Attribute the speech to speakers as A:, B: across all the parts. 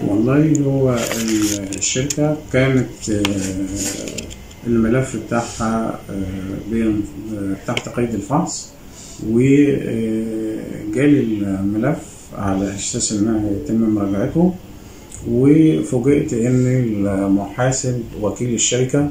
A: والله هو الشركة كانت الملف بتاعها بين تحت قيد الفحص وجالي الملف على اساس انها يتم مراجعته وفوجئت ان المحاسب وكيل الشركة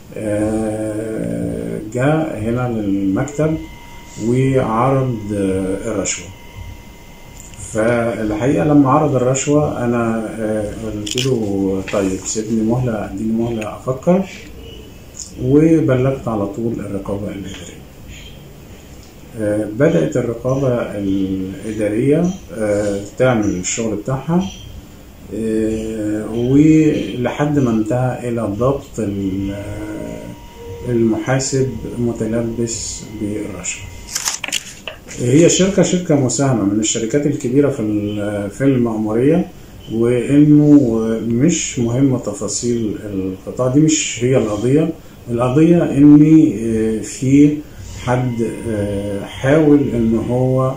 A: جاء هنا للمكتب وعرض الرشوة فالحقيقة لما عرض الرشوة أنا قلت له طيب سيبني مهلة اديني مهلة أفكر وبلغت على طول الرقابة الإدارية بدأت الرقابة الإدارية تعمل الشغل بتاعها ولحد ما انتهى إلى ضبط المحاسب متلبس بالرشوة هي الشركة شركة مساهمة من الشركات الكبيرة في في المأمورية وإنه مش مهم تفاصيل القطاع دي مش هي القضية القضية إن في حد حاول إن هو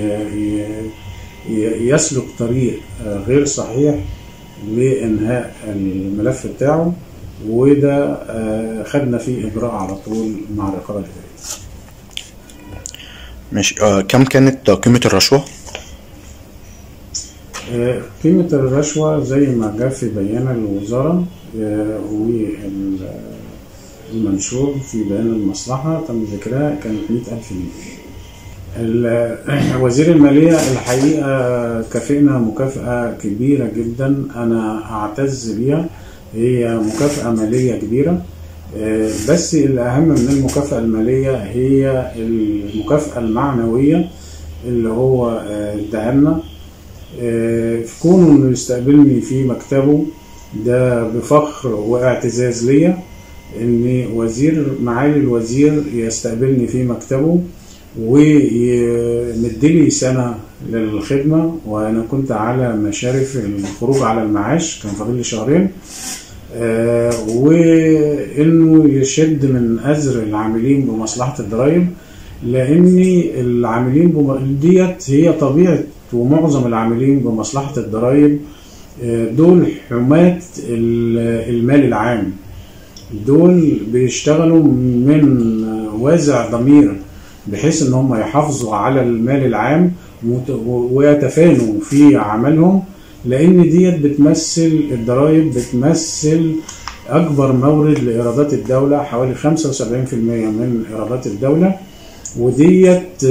A: يسلك طريق غير صحيح لإنهاء الملف بتاعه وده خدنا فيه إجراء على طول مع الرقابة الإدارية.
B: ماشي آه كم كانت قيمة الرشوة؟
A: آه قيمة الرشوة زي ما جاء في بيان الوزارة آه والمنشور في بيان المصلحة تم ذكرها كانت مئة ألف جنيه وزير المالية الحقيقة كافئنا مكافأة كبيرة جدا أنا أعتز بيها هي مكافأة مالية كبيرة بس الأهم من المكافأة المالية هي المكافأة المعنوية اللي هو اداها لنا في كونه انه يستقبلني في مكتبه ده بفخر واعتزاز ليا ان وزير معالي الوزير يستقبلني في مكتبه ويمدلي سنة للخدمة وأنا كنت على مشارف الخروج على المعاش كان فاضل لي شهرين آه وانه يشد من ازر العاملين بمصلحه الضرائب لان العاملين ديت هي طبيعه ومعظم العاملين بمصلحه الضرائب آه دول حماة المال العام دول بيشتغلوا من وازع ضمير بحيث ان هم يحافظوا على المال العام ويتفانوا في عملهم لان ديت بتمثل الضرائب بتمثل اكبر مورد لايرادات الدوله حوالي 75% من ايرادات الدوله وديت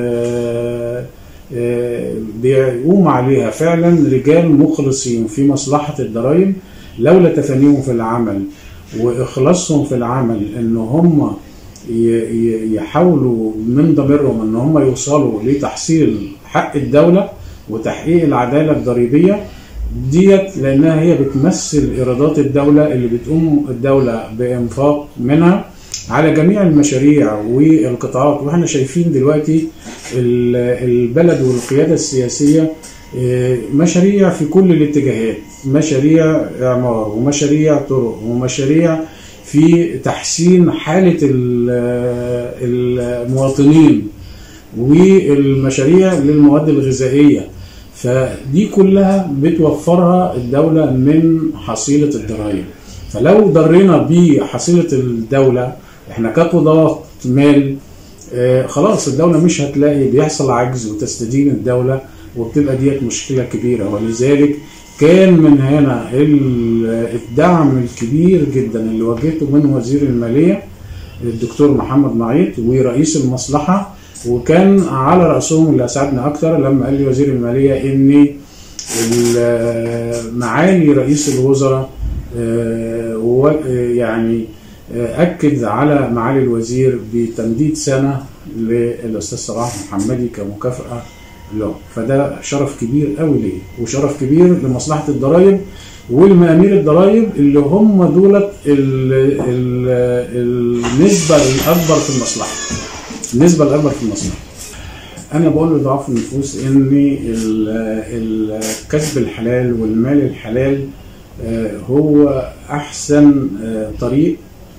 A: بيقوم عليها فعلا رجال مخلصين في مصلحه الضرائب لولا تفانيهم في العمل واخلاصهم في العمل ان هم يحاولوا من ضميرهم ان هم يوصلوا لتحصيل حق الدوله وتحقيق العداله الضريبيه ديت لانها هي بتمثل ايرادات الدوله اللي بتقوم الدوله بانفاق منها على جميع المشاريع والقطاعات واحنا شايفين دلوقتي البلد والقياده السياسيه مشاريع في كل الاتجاهات مشاريع اعمار ومشاريع طرق ومشاريع في تحسين حاله المواطنين والمشاريع للمواد الغذائيه فدي كلها بتوفرها الدولة من حصيلة الضرائب فلو ضرينا بحصيلة الدولة احنا كقضاة مال اه خلاص الدولة مش هتلاقي بيحصل عجز وتستدين الدولة وبتبقى ديت مشكلة كبيرة ولذلك كان من هنا الدعم الكبير جدا اللي واجهته من وزير المالية الدكتور محمد معيط ورئيس المصلحة وكان على رأسهم اللي أسعدنا أكتر لما قال لي وزير المالية إن معالي رئيس الوزراء يعني أكد على معالي الوزير بتمديد سنة للأستاذ صلاح محمدي كمكافأة له فده شرف كبير قوي ليه وشرف كبير لمصلحة الضرائب والمأمير الضرائب اللي هم دولت النسبة الأكبر في المصلحة النسبة الأكبر في المصلحة أنا بقول لضعاف النفوس إن الكسب الحلال والمال الحلال هو أحسن طريق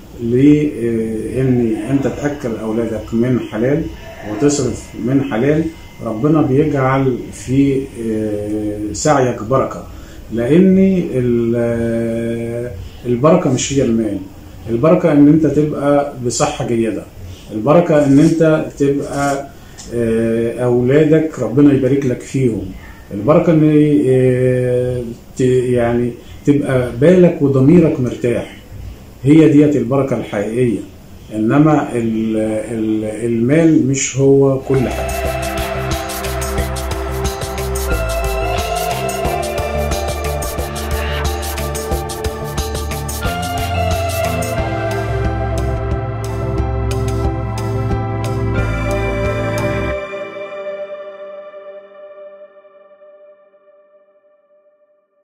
A: لإن أنت تأكل أولادك من حلال وتصرف من حلال ربنا بيجعل في سعيك بركة لان ال- البركه مش هي المال البركه ان انت تبقى بصحه جيده البركه ان انت تبقى آه، اولادك ربنا يبارك لك فيهم البركه ان آه، ت- يعني تبقى بالك وضميرك مرتاح هي ديت البركه الحقيقيه انما ال- ال- المال مش هو كل حاجه